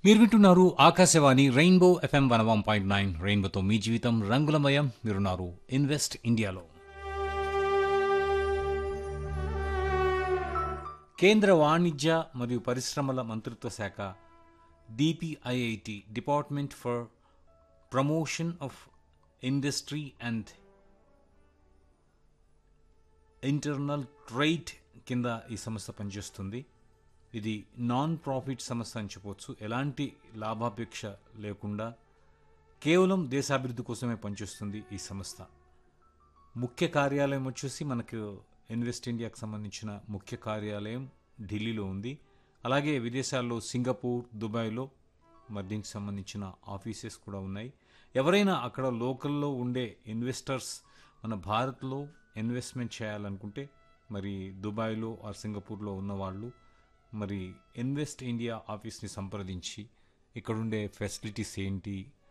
మీరు వింటున్నారు Akashvani rainbow FM one one point nine రెయిన్బోతో మీ జీవితం రంగులమయం మీరున్నారు ఇన్వెస్ట్ ఇండియాలో కేంద్ర వాణిజ్య మరియు పరిశ్రమల మంత్రిత్వ శాఖ DPIIT department for promotion of industry and internal trade కింద ఈ సంస్థ పనిచేస్తుంది ఇది నాన్ ప్రాఫిట్ సంస్థ అని చెప్పవచ్చు ఎలాంటి లాభాపేక్ష లేకుండా కేవలం దేశాభివృద్ధి కోసమే పనిచేస్తుంది ఈ సంస్థ ముఖ్య కార్యాలయం వచ్చేసి మనకు ఇన్వెస్ట్ ఇండియాకి సంబంధించిన ముఖ్య కార్యాలయం ఢిల్లీలో ఉంది అలాగే విదేశాల్లో సింగపూర్ దుబాయ్లో మరి దీనికి సంబంధించిన ఆఫీసెస్ కూడా ఉన్నాయి ఎవరైనా అక్కడ లోకల్లో ఉండే ఇన్వెస్టర్స్ మన భారత్లో ఇన్వెస్ట్మెంట్ చేయాలనుకుంటే మరి దుబాయ్లో ఆర్ సింగపూర్లో ఉన్నవాళ్ళు మరి ఇన్వెస్ట్ ఇండియా ఆఫీస్ని సంప్రదించి ఇక్కడుండే ఫెసిలిటీస్ ఏంటి